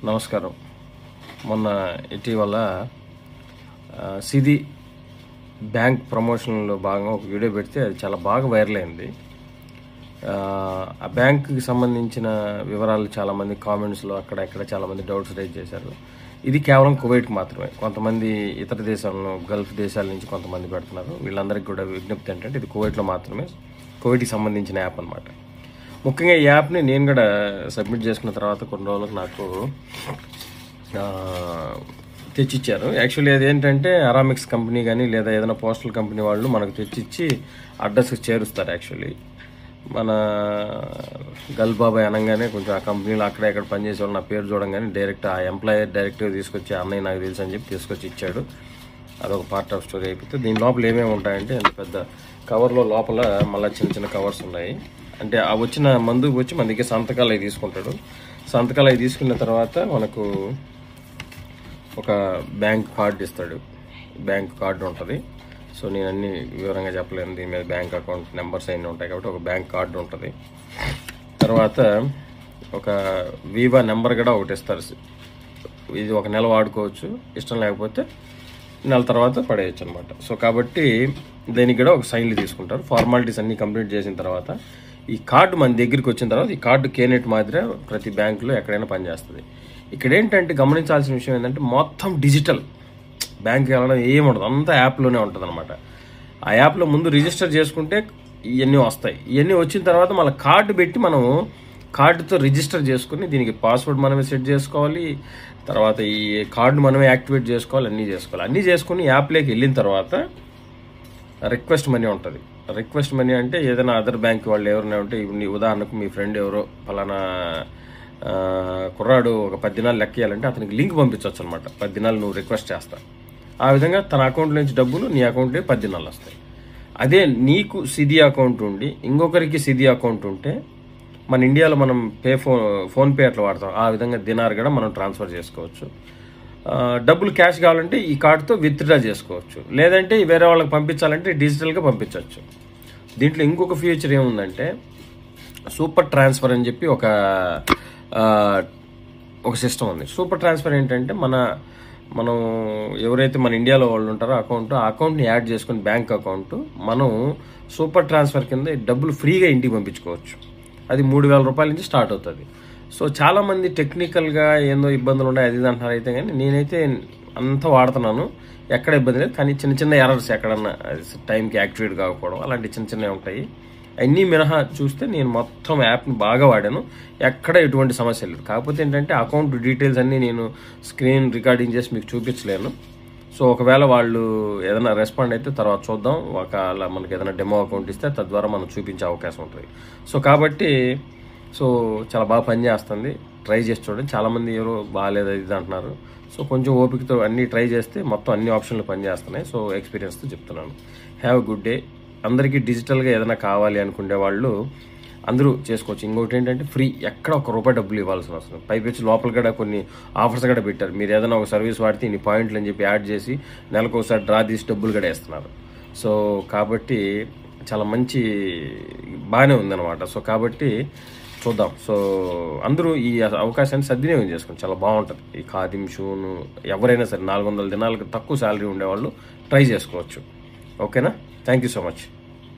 నమస్కారం మొన్న ఇటీవల ఆ, సిది బ్యాంక్ ప్రమోషన్లో భాగంగా ఒక వీడియో పెడితే అది చాలా బాగా వైరల్ అయింది ఆ, ఆ బ్యాంకుకి సంబంధించిన వివరాలు చాలామంది కామెంట్స్లో అక్కడ ఇక్కడ చాలామంది డౌట్స్ రైజ్ చేశారు ఇది కేవలం కువైట్ మాత్రమే కొంతమంది ఇతర దేశాలను గల్ఫ్ దేశాల నుంచి కొంతమంది పెడుతున్నారు వీళ్ళందరికీ కూడా విజ్ఞప్తి ఏంటంటే ఇది కువైట్లో మాత్రమే కువైట్కి సంబంధించిన యాప్ అన్నమాట ముఖ్యంగా ఈ యాప్ని నేను కూడా సబ్మిట్ చేసుకున్న తర్వాత కొన్ని రోజులకు నాకు ఆ, తెచ్చిచ్చారు యాక్చువల్లీ అదేంటంటే అరామిక్స్ కంపెనీ కానీ లేదా ఏదైనా పోస్టల్ కంపెనీ వాళ్ళు మనకు తెచ్చిచ్చి అడ్రస్కి చేరుస్తారు యాక్చువల్లీ మన గల్ బాబాయ్ అనగానే కొంచెం ఆ కంపెనీలో అక్కడ ఇక్కడ పనిచేసే వాళ్ళు నా పేరు చూడంగానే డైరెక్ట్ ఆ ఎంప్లాయర్ డైరెక్ట్గా తీసుకొచ్చి అన్నయ్య నాకు తెలుసు అని చెప్పి తీసుకొచ్చి ఇచ్చాడు అదొక పార్ట్ ఆఫ్ స్టోరీ అయిపోతే దీని లోపల ఏమేమి ఉంటాయంటే ఇంత పెద్ద కవర్లో లోపల మళ్ళీ చిన్న చిన్న కవర్స్ ఉన్నాయి అంటే ఆ వచ్చిన మందు వచ్చి మన దగ్గర సంతకాలు అవి తీసుకుంటాడు సంతకాలు అవి తీసుకున్న తర్వాత మనకు ఒక బ్యాంక్ కార్డు ఇస్తాడు బ్యాంక్ కార్డు ఉంటుంది సో నేను అన్ని వివరంగా చెప్పలేను దీని మీద బ్యాంక్ అకౌంట్ నెంబర్స్ అన్నీ ఉంటాయి కాబట్టి ఒక బ్యాంక్ కార్డు ఉంటుంది తర్వాత ఒక వీవా నెంబర్ కూడా ఒకటి ఇస్తారు ఇది ఒక నెల వాడుకోవచ్చు ఇష్టం లేకపోతే నెల తర్వాత పడేయచ్చు అనమాట సో కాబట్టి దీనికి కూడా ఒక సైన్లు తీసుకుంటారు ఫార్మాలిటీస్ అన్ని కంప్లీట్ చేసిన తర్వాత ఈ కార్డు మన దగ్గరికి వచ్చిన తర్వాత ఈ కార్డు కేనెట్ మాదిరే ప్రతి బ్యాంకులో ఎక్కడైనా పనిచేస్తుంది ఇక్కడ ఏంటంటే గమనించాల్సిన విషయం ఏంటంటే మొత్తం డిజిటల్ బ్యాంక్కి వెళ్ళడం ఏముండదు అంతా యాప్లోనే ఉంటుంది అనమాట ఆ యాప్లో ముందు రిజిస్టర్ చేసుకుంటే ఇవన్నీ వస్తాయి ఇవన్నీ వచ్చిన తర్వాత మళ్ళీ కార్డు పెట్టి మనం కార్డుతో రిజిస్టర్ చేసుకుని దీనికి పాస్వర్డ్ మనమే సెట్ చేసుకోవాలి తర్వాత ఈ కార్డు మనమే యాక్టివేట్ చేసుకోవాలి అన్నీ చేసుకోవాలి అన్నీ చేసుకుని యాప్లోకి వెళ్ళిన తర్వాత రిక్వెస్ట్ మనీ ఉంటుంది రిక్వెస్ట్ మనీ అంటే ఏదైనా అదర్ బ్యాంక్ వాళ్ళు ఎవరైనా ఉంటే ఇప్పుడు నీ ఉదాహరణకు మీ ఫ్రెండ్ ఎవరో ఫలానా ఆ, కుర్రాడు ఒక పది దినాలు లెక్కేయాలంటే అతనికి లింక్ పంపించవచ్చు అనమాట పది దినాలు నువ్వు రిక్వెస్ట్ చేస్తా ఆ విధంగా తన అకౌంట్ నుంచి డబ్బులు నీ అకౌంట్కి పది దినాలు వస్తాయి అదే నీకు సిది అకౌంట్ ఉండి ఇంకొకరికి సిది అకౌంట్ ఉంటే మన ఇండియాలో మనం పే ఫోన్ ఫోన్పే అట్లా వాడతాం ఆ విధంగా దినార్ కూడా మనం ట్రాన్స్ఫర్ చేసుకోవచ్చు ఆ, డబ్బులు క్యాష్ కావాలంటే ఈ కార్డుతో విత్డ్రా చేసుకోవచ్చు లేదంటే వేరే వాళ్ళకి పంపించాలంటే డిజిటల్గా పంపించవచ్చు దీంట్లో ఇంకొక ఫీచర్ ఏముందంటే సూపర్ ట్రాన్స్ఫర్ అని చెప్పి ఒక ఆ, ఒక సిస్టమ్ ఉంది సూపర్ ట్రాన్స్ఫర్ ఏంటంటే మన మనం ఎవరైతే మన ఇండియాలో వాళ్ళు ఉంటారో అకౌంట్ ఆ అకౌంట్ని యాడ్ చేసుకుని బ్యాంక్ అకౌంట్ మనం సూపర్ ట్రాన్స్ఫర్ కింద డబ్బులు ఫ్రీగా ఇంటికి పంపించుకోవచ్చు అది మూడు వేల రూపాయల నుంచి స్టార్ట్ అవుతుంది సో చాలా మంది టెక్నికల్గా ఏందో ఇబ్బందులు ఉన్నాయి అది ఇది అంటున్నారు అయితే కానీ నేనైతే అంతా వాడుతున్నాను ఎక్కడ ఇబ్బంది లేదు కానీ చిన్న చిన్న ఎర్రర్స్ ఎక్కడన్నా అది టైంకి యాక్టివేట్ కాకపోవడం అలాంటి చిన్న చిన్నవి ఉంటాయి అన్నీ మినహా చూస్తే నేను మొత్తం యాప్ని బాగా వాడాను ఎక్కడ ఎటువంటి సమస్య లేదు కాకపోతే ఏంటంటే అకౌంట్ డీటెయిల్స్ అన్నీ నేను స్క్రీన్ రికార్డింగ్ చేసి మీకు చూపించలేను సో ఒకవేళ వాళ్ళు ఏదైనా రెస్పాండ్ అయితే తర్వాత చూద్దాం ఒకవేళ మనకి ఏదైనా డెమో అకౌంట్ ఇస్తే తద్వారా మనం చూపించే అవకాశం ఉంటుంది సో కాబట్టి సో చాలా బాగా పనిచేస్తుంది ట్రై చేసి చూడండి చాలామంది ఎవరో బాగాలేదు అది ఇది అంటున్నారు సో కొంచెం ఓపికతో అన్నీ ట్రై చేస్తే మొత్తం అన్ని ఆప్షన్లు పనిచేస్తున్నాయి సో ఎక్స్పీరియన్స్తో చెప్తున్నాను హ్యావ్ ఎ గుడ్ డే అందరికీ డిజిటల్గా ఏదైనా కావాలి అనుకునే వాళ్ళు అందరూ చేసుకోవచ్చు ఇంకోటి ఏంటంటే ఫ్రీ ఎక్కడ ఒక రూపాయి డబ్బులు ఇవ్వాల్సిన అవసరం లేదు. పైపెచ్చి లోపల కూడా కొన్ని ఆఫర్స్ కూడా పెట్టారు మీరు ఏదైనా ఒక సర్వీస్ వాడితే ఇన్ని పాయింట్లు అని చెప్పి యాడ్ చేసి నెలకు ఒకసారి డ్రా తీసి డబ్బులు కూడా వేస్తున్నారు సో కాబట్టి చాలా మంచి బాగానే ఉందన్నమాట సో కాబట్టి చూద్దాం సో అందరూ ఈ అవకాశాన్ని సద్వినియోగం చేసుకోండి చాలా బాగుంటుంది ఈ ఖాదిం షూను ఎవరైనా సరే నాలుగు వందల దినాలకు తక్కువ శాలరీ ఉండేవాళ్ళు ట్రై చేసుకోవచ్చు ఓకేనా థ్యాంక్ యూ సో మచ్